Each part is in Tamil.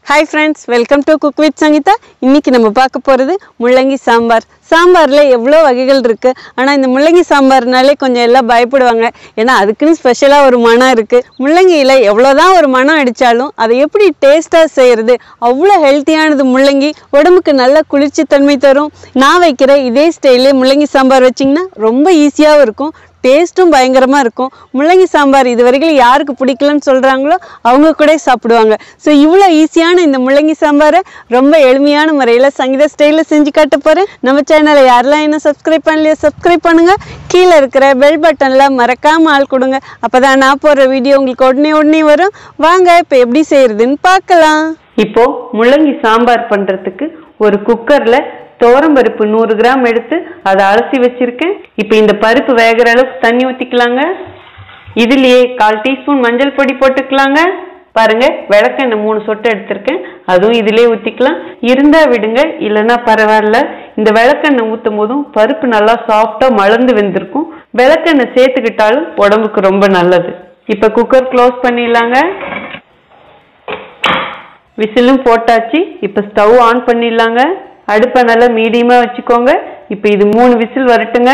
hi friends welcome to cook with Sangeetha இன்னைக்கு நம்ம பார்க்க போகிறது முள்ளங்கி சாம்பார் சாம்பாரில் எவ்வளோ வகைகள் இருக்குது ஆனால் இந்த முள்ளங்கி சாம்பார்னாலே கொஞ்சம் எல்லாம் பயப்படுவாங்க ஏன்னா அதுக்குன்னு ஸ்பெஷலாக ஒரு மனம் இருக்குது முள்ளங்கியில் எவ்வளோதான் ஒரு மனம் அடித்தாலும் அதை எப்படி டேஸ்ட்டாக செய்கிறது அவ்வளோ ஹெல்த்தியானது முள்ளங்கி உடம்புக்கு நல்ல குளிர்ச்சி தன்மை தரும் நான் வைக்கிற இதே ஸ்டைலே முள்ளங்கி சாம்பார் வச்சிங்கன்னா ரொம்ப ஈஸியாகவும் இருக்கும் டேஸ்ட்டும் பயங்கரமாக இருக்கும் முள்ளங்கி சாம்பார் இது வரைக்கும் யாருக்கு பிடிக்கலன்னு சொல்கிறாங்களோ அவங்க கூட சாப்பிடுவாங்க ஸோ இவ்வளோ ஈஸியான இந்த முள்ளங்கி சாம்பாரை ரொம்ப எளிமையான முறையில் சங்கீத ஸ்டைலில் செஞ்சு காட்ட போகிறேன் நம்ம சேனலை யாரெல்லாம் இன்னும் சப்ஸ்கிரைப் பண்ணலையோ சப்ஸ்கிரைப் பண்ணுங்கள் கீழே இருக்கிற பெல் பட்டனில் மறக்காமல் ஆள் கொடுங்க அப்போ தான் நான் போடுற வீடியோ உங்களுக்கு உடனே உடனே வரும் வாங்க இப்போ எப்படி செய்யறதுன்னு பார்க்கலாம் இப்போ முள்ளங்கி சாம்பார் பண்றதுக்கு ஒரு குக்கர்ல பருப்பு நூறு கிராம் எடுத்து அதை அலசி வச்சிருக்கேன் இப்போ இந்த பருப்பு வேகிற அளவுக்கு தண்ணி ஊத்திக்கலாங்க இதுலயே கால் டீஸ்பூன் மஞ்சள் பொடி போட்டுக்கலாங்க பாருங்க விளக்கெண்ணெய் மூணு சொட்டு எடுத்திருக்கேன் அதுவும் இதுலயே ஊத்திக்கலாம் இருந்தா விடுங்க இல்லைன்னா பரவாயில்ல இந்த விளக்கெண்ணெய் ஊத்தும் போதும் பருப்பு நல்லா சாஃப்டா மலர்ந்து வெந்திருக்கும் விளக்கெண்ணெய் சேர்த்துக்கிட்டாலும் உடம்புக்கு ரொம்ப நல்லது இப்ப குக்கர் க்ளோஸ் பண்ணிடலாங்க விசிலும் போட்டாச்சு இப்போ ஸ்டவ் ஆன் பண்ணிடலாங்க அடுப்பை நல்லா மீடியமாக வச்சுக்கோங்க இப்போ இது மூணு விசில் வரட்டுங்க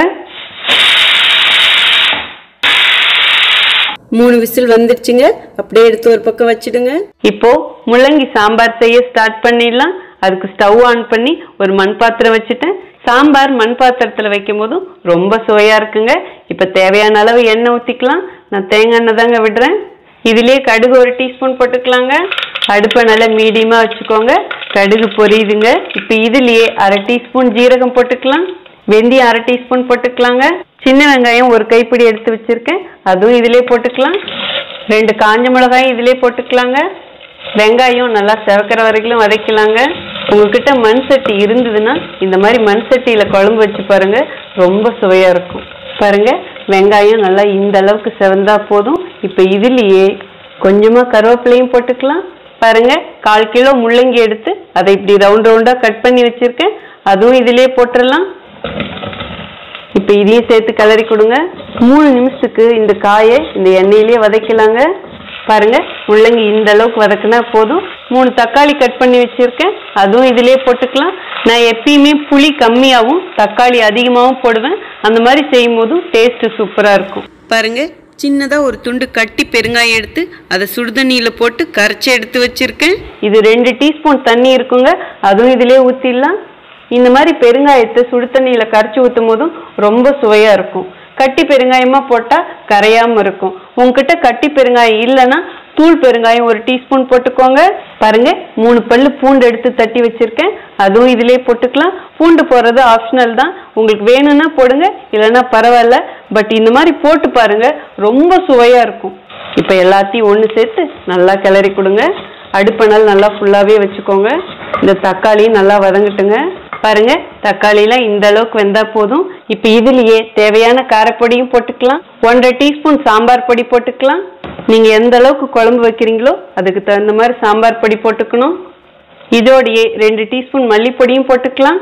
மூணு விசில் வந்துடுச்சுங்க அப்படியே எடுத்து ஒரு பக்கம் வச்சிடுங்க இப்போ முள்ளங்கி சாம்பார் செய்ய ஸ்டார்ட் பண்ணிடலாம் அதுக்கு ஸ்டவ் ஆன் பண்ணி ஒரு மண் பாத்திரம் வச்சுட்டேன் சாம்பார் மண் பாத்திரத்தில் வைக்கும் போதும் ரொம்ப சுவையாக இருக்குங்க இப்போ தேவையான அளவு எண்ணெய் ஊற்றிக்கலாம் நான் தேங்காய் எண்ணெய் தாங்க விடுறேன் இதுலயே கடுகு ஒரு டீஸ்பூன் போட்டுக்கலாங்க அடுப்பை நல்லா மீடியமாக வச்சுக்கோங்க கடுகு பொரியுதுங்க இப்போ இதுலயே அரை டீஸ்பூன் ஜீரகம் போட்டுக்கலாம் வெந்தயம் அரை டீஸ்பூன் போட்டுக்கலாங்க சின்ன வெங்காயம் ஒரு கைப்பிடி எடுத்து வச்சிருக்கேன் அதுவும் இதுலயே போட்டுக்கலாம் ரெண்டு காஞ்ச மிளகாயும் இதுலயே போட்டுக்கலாங்க வெங்காயம் நல்லா செவக்கிற வரைக்கும் வதக்கலாங்க உங்ககிட்ட மண் சட்டி இருந்ததுன்னா இந்த மாதிரி மண் சட்டியில குழம்பு வச்சு பாருங்க ரொம்ப சுவையா இருக்கும் பாருங்க வெங்காயம் நல்லா இந்த அளவுக்கு செவந்தா போதும் இப்போ இதுலயே கொஞ்சமா கருவேப்பிலையும் போட்டுக்கலாம் பாருங்க கால் கிலோ முள்ளங்கி எடுத்து அதை இப்படி ரவுண்ட் ரவுண்டா கட் பண்ணி வச்சிருக்கேன் அதுவும் இதுலயே போட்டுடலாம் இப்போ இதையும் சேர்த்து கிளறி கொடுங்க மூணு நிமிஷத்துக்கு இந்த காயை இந்த எண்ணெயிலேயே வதக்கலாங்க பாருங்க முள்ளங்கி இந்த அளவுக்கு வதக்குனா போதும் மூணு தக்காளி கட் பண்ணி வச்சிருக்கேன் அதுவும் இதுலயே போட்டுக்கலாம் நான் எப்பயுமே புளி கம்மியாகவும் தக்காளி அதிகமாகவும் போடுவேன் அந்த மாதிரி செய்யும் போதும் டேஸ்ட் சூப்பராக இருக்கும் பாருங்க சின்னதாக ஒரு துண்டு கட்டி பெருங்காயம் எடுத்து அதை சுடுதண்ணியில் போட்டு கரைச்சி எடுத்து வச்சிருக்கேன் இது ரெண்டு டீஸ்பூன் தண்ணி இருக்குங்க அதுவும் இதுலயே ஊற்றிடலாம் இந்த மாதிரி பெருங்காயத்தை சுடு தண்ணியில் கரைச்சி ஊற்றும் போதும் ரொம்ப சுவையாக இருக்கும் கட்டி பெருங்காயமா போட்டால் கரையாமல் இருக்கும் உங்ககிட்ட கட்டி பெருங்காயம் இல்லைன்னா தூள் பெருங்காயம் ஒரு டீஸ்பூன் போட்டுக்கோங்க பாருங்க மூணு பல்லு பூண்டு எடுத்து தட்டி வச்சிருக்கேன் அதுவும் இதுலயே போட்டுக்கலாம் பூண்டு போடுறது ஆப்ஷனல் தான் உங்களுக்கு வேணும்னா போடுங்க இல்லைன்னா பரவாயில்ல பட் இந்த மாதிரி போட்டு பாருங்க ரொம்ப சுவையா இருக்கும் இப்போ எல்லாத்தையும் ஒன்று சேர்த்து நல்லா கிளறி கொடுங்க அடுப்பணல் நல்லா ஃபுல்லாகவே வச்சுக்கோங்க இந்த தக்காளியும் நல்லா வதங்கட்டுங்க பாருங்க தக்காளிலாம் இந்த அளவுக்கு வெந்தா போதும் இப்போ இதுலயே தேவையான காரப்பொடியும் போட்டுக்கலாம் ஒன்றரை டீஸ்பூன் சாம்பார் பொடி போட்டுக்கலாம் நீங்க எந்த அளவுக்கு குழம்பு வைக்கிறீங்களோ அதுக்கு தகுந்த மாதிரி சாம்பார் பொடி போட்டுக்கணும் இதோடையே ரெண்டு டீஸ்பூன் மல்லிப்பொடியும் போட்டுக்கலாம்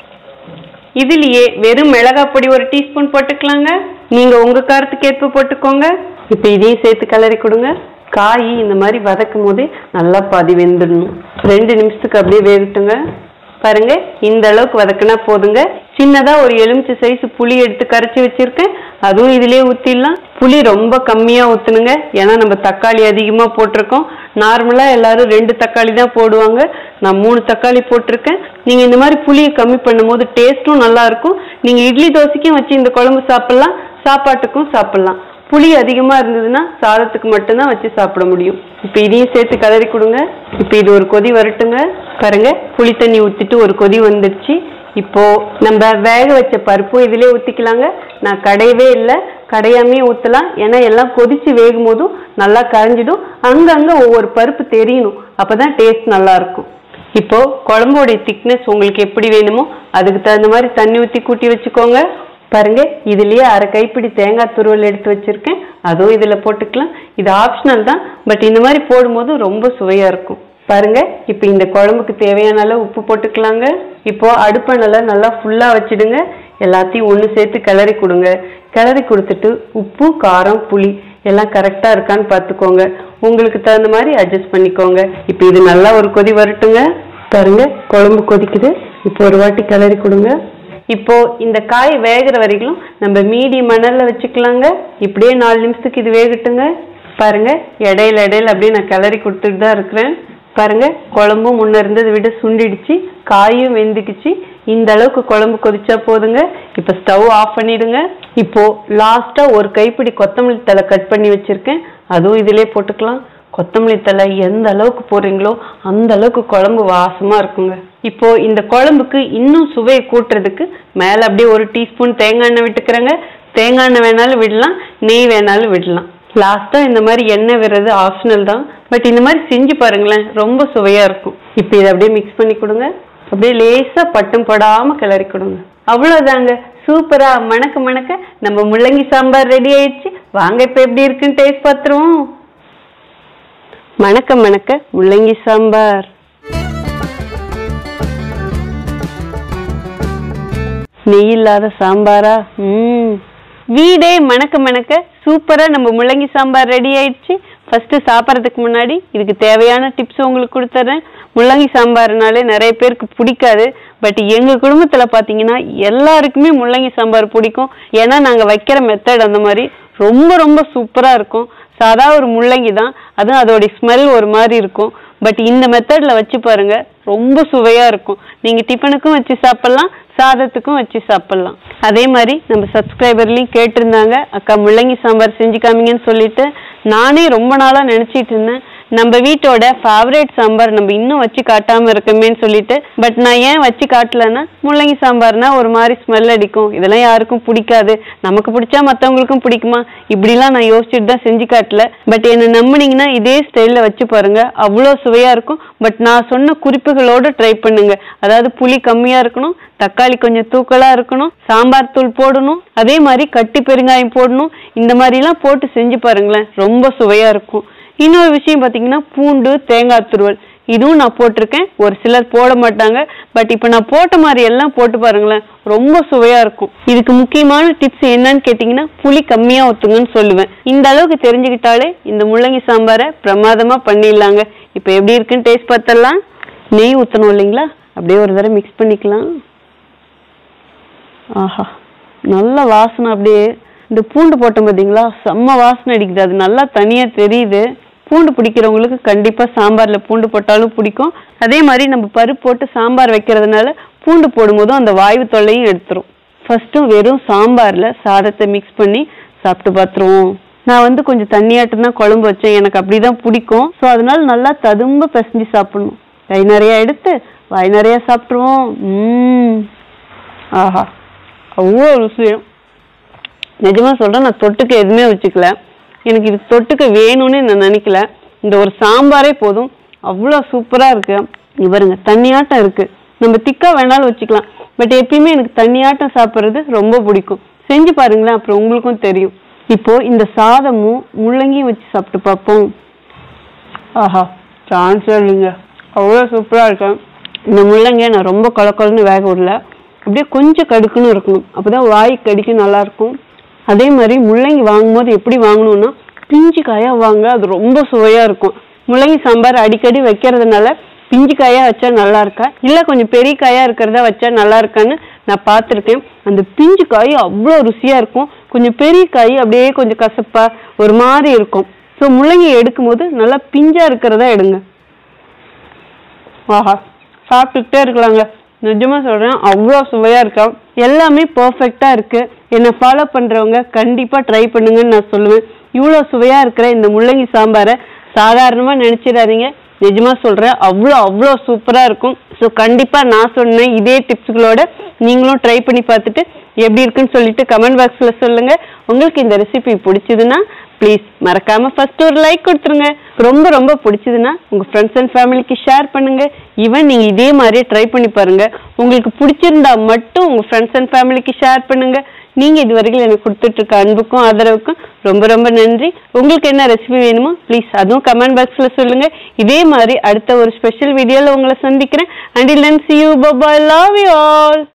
இதுலயே வெறும் மிளகாய் பொடி ஒரு டீஸ்பூன் போட்டுக்கலாங்க நீங்க உங்க காரத்துக்கு ஏற்ப போட்டுக்கோங்க இப்போ இதையும் சேர்த்து கிளறி கொடுங்க காய் இந்த மாதிரி வதக்கும் போதே நல்லா பாதி வெந்துடணும் ரெண்டு நிமிஷத்துக்கு அப்படியே வேகட்டுங்க பாருங்க இந்த அளவுக்கு வதக்குனா போதுங்க சின்னதா ஒரு எலுமிச்சை சைஸ் புளி எடுத்து கரைச்சி வச்சிருக்கேன் அதுவும் இதுலயே ஊத்திடலாம் புளி ரொம்ப கம்மியா ஊத்தணுங்க ஏன்னா நம்ம தக்காளி அதிகமா போட்டிருக்கோம் நார்மலா எல்லாரும் ரெண்டு தக்காளி தான் போடுவாங்க நான் மூணு தக்காளி போட்டிருக்கேன் நீங்க இந்த மாதிரி புளியை கம்மி பண்ணும்போது டேஸ்ட்டும் நல்லா இருக்கும் நீங்க இட்லி தோசைக்கும் வச்சு இந்த குழம்பு சாப்பிடலாம் சாப்பாட்டுக்கும் சாப்பிடலாம் புளி அதிகமா இருந்ததுன்னா சாதத்துக்கு மட்டும்தான் வச்சு சாப்பிட முடியும் இப்போ இதையும் சேர்த்து கலரி கொடுங்க இப்போ இது ஒரு கொதி வரட்டுங்க பாருங்க புளி தண்ணி ஊத்திட்டு ஒரு கொதி வந்துடுச்சு இப்போ நம்ம வேக வச்ச பருப்பும் இதிலே ஊத்திக்கலாங்க நான் கடையவே இல்லை கடையாமே ஊற்றலாம் ஏன்னா எல்லாம் கொதிச்சு வேகும் போதும் நல்லா கரைஞ்சிடும் அங்கங்க ஒவ்வொரு பருப்பு தெரியணும் அப்பதான் டேஸ்ட் நல்லா இருக்கும் இப்போ குழம்போடைய திக்னஸ் உங்களுக்கு எப்படி வேணுமோ அதுக்கு தகுந்த மாதிரி தண்ணி ஊற்றி கூட்டி வச்சுக்கோங்க பாருங்க இதுலயே அரை கைப்பிடி தேங்காய் துருவல் எடுத்து வச்சிருக்கேன் அதுவும் இதுல போட்டுக்கலாம் இது ஆப்ஷனல் தான் பட் இந்த மாதிரி போடும்போது ரொம்ப சுவையா இருக்கும் பாருங்க இப்போ இந்த குழம்புக்கு தேவையான அளவு உப்பு போட்டுக்கலாங்க இப்போ அடுப்பை நல்லா நல்லா ஃபுல்லா வச்சிடுங்க எல்லாத்தையும் ஒன்று சேர்த்து கிளறி கொடுங்க கிளறி கொடுத்துட்டு உப்பு காரம் புளி எல்லாம் கரெக்டாக இருக்கான்னு பார்த்துக்கோங்க உங்களுக்கு தகுந்த மாதிரி அட்ஜஸ்ட் பண்ணிக்கோங்க இப்போ இது நல்லா ஒரு கொதி வரட்டுங்க பாருங்க குழம்பு கொதிக்குது இப்போ ஒரு வாட்டி கிளறி கொடுங்க இப்போ இந்த காய் வேகிற வரைக்கும் நம்ம மீடியம் மணல்ல வச்சுக்கலாங்க இப்படியே நாலு நிமிஷத்துக்கு இது வேகட்டுங்க பாருங்க இடையில இடையில அப்படியே நான் கிளறி கொடுத்துட்டு தான் இருக்கிறேன் பாருங்க குழம்பும் முன்ன இருந்ததை விட சுண்டிடுச்சு காயும் வெந்துக்குச்சு இந்த அளவுக்கு குழம்பு கொதிச்சா போதுங்க இப்போ ஸ்டவ் ஆஃப் பண்ணிடுங்க இப்போ லாஸ்டா ஒரு கைப்பிடி கொத்தமல்லி தழை கட் பண்ணி வச்சிருக்கேன் அதுவும் இதிலே போட்டுக்கலாம் கொத்தமல்லி தழை எந்த அளவுக்கு போடுறீங்களோ அந்த அளவுக்கு குழம்பு வாசமா இருக்குங்க இப்போ இந்த குழம்புக்கு இன்னும் சுவையை கூட்டுறதுக்கு மேல அப்படியே ஒரு டீஸ்பூன் தேங்காய் எண்ணெய் விட்டுக்கிறேங்க தேங்காய் எண்ணெய் வேணாலும் விடலாம் நெய் வேணாலும் விடலாம் லாஸ்டா இந்த மாதிரி எண்ணெய் விடுறது ஆப்ஷனல் தான் பட் இந்த மாதிரி செஞ்சு பாருங்களேன் ரொம்ப சுவையா இருக்கும் இப்போ இதை அப்படியே மிக்ஸ் பண்ணி கொடுங்க அப்படியே லேசா பட்டும் படாம கிளறி கொடுங்க அவ்வளவுதாங்க சூப்பரா மணக்க மணக்க நம்ம முள்ளங்கி சாம்பார் ரெடி ஆயிடுச்சு வாங்க இப்ப எப்படி இருக்குன்னு டேஸ்ட் பார்த்துருவோம் மணக்க மணக்க முள்ளங்கி சாம்பார் நெய் இல்லாத சாம்பாரா ம் வீடே மணக்க மணக்க சூப்பரா நம்ம முள்ளங்கி சாம்பார் ரெடி ஆயிடுச்சு ஃபர்ஸ்ட் சாப்பிட்றதுக்கு முன்னாடி இதுக்கு தேவையான டிப்ஸ் உங்களுக்கு கொடுத்துட்றேன் முள்ளங்கி சாம்பார்னாலே நிறைய பேருக்கு பிடிக்காது பட் எங்க குடும்பத்துல பாத்தீங்கன்னா எல்லாருக்குமே முள்ளங்கி சாம்பார் பிடிக்கும் ஏன்னா நாங்க வைக்கிற மெத்தட் அந்த மாதிரி ரொம்ப ரொம்ப சூப்பரா இருக்கும் சாதா ஒரு முள்ளங்கி தான் அதுவும் அதோட ஸ்மெல் ஒரு மாதிரி இருக்கும் பட் இந்த மெத்தட்ல வச்சு பாருங்க ரொம்ப சுவையா இருக்கும் நீங்க டிஃபனுக்கும் வச்சு சாப்பிடலாம் சாதத்துக்கும் வச்சு சாப்பிடலாம் அதே மாதிரி நம்ம சப்ஸ்கிரைபர்லயும் கேட்டிருந்தாங்க அக்கா முள்ளங்கி சாம்பார் செஞ்சு காமிங்கன்னு சொல்லிட்டு நானே ரொம்ப நாளா நினைச்சிட்டு இருந்தேன் நம்ம வீட்டோட ஃபேவரேட் சாம்பார் நம்ம இன்னும் வச்சு காட்டாம இருக்கமேன்னு சொல்லிட்டு பட் நான் ஏன் வச்சு காட்டலன்னா முள்ளங்கி சாம்பார்னா ஒரு மாதிரி ஸ்மெல் அடிக்கும் இதெல்லாம் யாருக்கும் பிடிக்காது நமக்கு பிடிச்சா மத்தவங்களுக்கும் பிடிக்குமா இப்படிலாம் நான் யோசிச்சுட்டு தான் செஞ்சு காட்டல பட் என்ன நம்புனீங்கன்னா இதே ஸ்டைல்ல வச்சு பாருங்க அவ்வளோ சுவையா இருக்கும் பட் நான் சொன்ன குறிப்புகளோட ட்ரை பண்ணுங்க அதாவது புளி கம்மியா இருக்கணும் தக்காளி கொஞ்சம் தூக்கலா இருக்கணும் சாம்பார் தூள் போடணும் அதே மாதிரி கட்டி பெருங்காயம் போடணும் இந்த மாதிரிலாம் போட்டு செஞ்சு பாருங்களேன் ரொம்ப சுவையா இருக்கும் இன்னொரு விஷயம் பார்த்தீங்கன்னா பூண்டு தேங்காய் துருவல் இதுவும் நான் போட்டிருக்கேன் ஒரு சிலர் போட மாட்டாங்க பட் இப்போ நான் போட்ட மாதிரி எல்லாம் போட்டு பாருங்களேன் ரொம்ப சுவையா இருக்கும் இதுக்கு முக்கியமான டிப்ஸ் என்னன்னு கேட்டிங்கன்னா புளி கம்மியா ஊத்துங்கன்னு சொல்லுவேன் இந்த அளவுக்கு தெரிஞ்சுக்கிட்டாலே இந்த முள்ளங்கி சாம்பாரை பிரமாதமா பண்ணிடலாங்க இப்போ எப்படி இருக்குன்னு டேஸ்ட் பார்த்தலாம் நெய் ஊற்றணும் இல்லைங்களா அப்படியே ஒரு தடவை மிக்ஸ் பண்ணிக்கலாம் ஆஹா நல்ல வாசனை அப்படியே இந்த பூண்டு போட்டோம் பார்த்தீங்களா செம்ம வாசனை அடிக்குது அது நல்லா தனியா தெரியுது பூண்டு பிடிக்கிறவங்களுக்கு கண்டிப்பா சாம்பார்ல பூண்டு போட்டாலும் பிடிக்கும் அதே மாதிரி நம்ம பருப்பு போட்டு சாம்பார் வைக்கிறதுனால பூண்டு போடும்போதும் அந்த வாய்வு தொல்லையும் எடுத்துரும் ஃபர்ஸ்ட்டும் வெறும் சாம்பார்ல சாதத்தை மிக்ஸ் பண்ணி சாப்பிட்டு பார்த்துருவோம் நான் வந்து கொஞ்சம் தண்ணியாட்டம் தான் குழம்பு வச்சேன் எனக்கு அப்படிதான் பிடிக்கும் ஸோ அதனால நல்லா ததும்ப பிசைஞ்சு சாப்பிடணும் கை நிறைய எடுத்து வாய் நிறைய சாப்பிட்ருவோம் ம் ஆஹா அவ்வளோ ருசியும் நிஜமா சொல்றேன் நான் தொட்டுக்க எதுவுமே வச்சுக்கல எனக்கு இது தொட்டுக்க வேணும்னு நான் நினைக்கல இந்த ஒரு சாம்பாரே போதும் அவ்வளோ சூப்பரா இருக்கு இங்க பாருங்க தண்ணியாட்டம் இருக்கு நம்ம திக்கா வேணாலும் வச்சுக்கலாம் பட் எப்பயுமே எனக்கு தண்ணியாட்டம் சாப்பிட்றது ரொம்ப பிடிக்கும் செஞ்சு பாருங்களேன் அப்புறம் உங்களுக்கும் தெரியும் இப்போ இந்த சாதமும் முள்ளங்கியும் வச்சு சாப்பிட்டு பார்ப்போம் ஆஹா சான்ஸே இல்லைங்க அவ்வளோ சூப்பராக இருக்கும் இந்த முள்ளங்கியை நான் ரொம்ப கொல கொலன்னு வேக விடல அப்படியே கொஞ்சம் கடுக்குன்னு இருக்கணும் அப்பதான் வாய் கடிக்கு நல்லா இருக்கும் அதே மாதிரி முள்ளங்கி வாங்கும்போது எப்படி வாங்கணும்னா பிஞ்சு காயா வாங்க அது ரொம்ப சுவையா இருக்கும் முள்ளங்கி சாம்பார் அடிக்கடி வைக்கிறதுனால பிஞ்சு காயா வச்சா நல்லா இருக்கா இல்ல கொஞ்சம் பெரிய காயா இருக்கிறதா வச்சா நல்லா இருக்கான்னு நான் பார்த்துருக்கேன் அந்த பிஞ்சு காய் அவ்வளோ ருசியா இருக்கும் கொஞ்சம் பெரிய காய் அப்படியே கொஞ்சம் கசப்பா ஒரு மாதிரி இருக்கும் ஸோ முள்ளங்கி எடுக்கும்போது நல்லா பிஞ்சா இருக்கிறதா எடுங்க ஆஹா சாப்பிட்டுக்கிட்டே இருக்கலாங்க நிஜமா சொல்றேன் அவ்வளோ சுவையா இருக்கா எல்லாமே பர்ஃபெக்டா இருக்கு என்னை ஃபாலோ பண்றவங்க கண்டிப்பா ட்ரை பண்ணுங்கன்னு நான் சொல்லுவேன் இவ்வளோ சுவையா இருக்கிற இந்த முள்ளங்கி சாம்பாரை சாதாரணமா நினைச்சிடாதீங்க நிஜமா சொல்றேன் அவ்வளோ அவ்வளோ சூப்பரா இருக்கும் ஸோ கண்டிப்பா நான் சொன்ன இதே டிப்ஸ்களோட நீங்களும் ட்ரை பண்ணி பார்த்துட்டு எப்படி இருக்குன்னு சொல்லிட்டு கமெண்ட் பாக்ஸ்ல சொல்லுங்க உங்களுக்கு இந்த ரெசிபி பிடிச்சதுன்னா ப்ளீஸ் மறக்காம ஃபர்ஸ்ட் ஒரு லைக் கொடுத்துருங்க ரொம்ப ரொம்ப பிடிச்சதுன்னா உங்க ஃப்ரெண்ட்ஸ் அண்ட் ஃபேமிலிக்கு ஷேர் பண்ணுங்க ஈவன் நீங்க இதே மாதிரியே ட்ரை பண்ணி பாருங்க உங்களுக்கு பிடிச்சிருந்தா மட்டும் உங்க ஃப்ரெண்ட்ஸ் அண்ட் ஃபேமிலிக்கு ஷேர் பண்ணுங்க நீங்க இது வரைக்கும் எனக்கு கொடுத்துட்டு இருக்க அன்புக்கும் ஆதரவுக்கும் ரொம்ப ரொம்ப நன்றி உங்களுக்கு என்ன ரெசிபி வேணுமோ ப்ளீஸ் அதுவும் கமெண்ட் பாக்ஸ்ல சொல்லுங்க இதே மாதிரி அடுத்த ஒரு ஸ்பெஷல் வீடியோல உங்களை சந்திக்கிறேன் until then see you bye bye love you all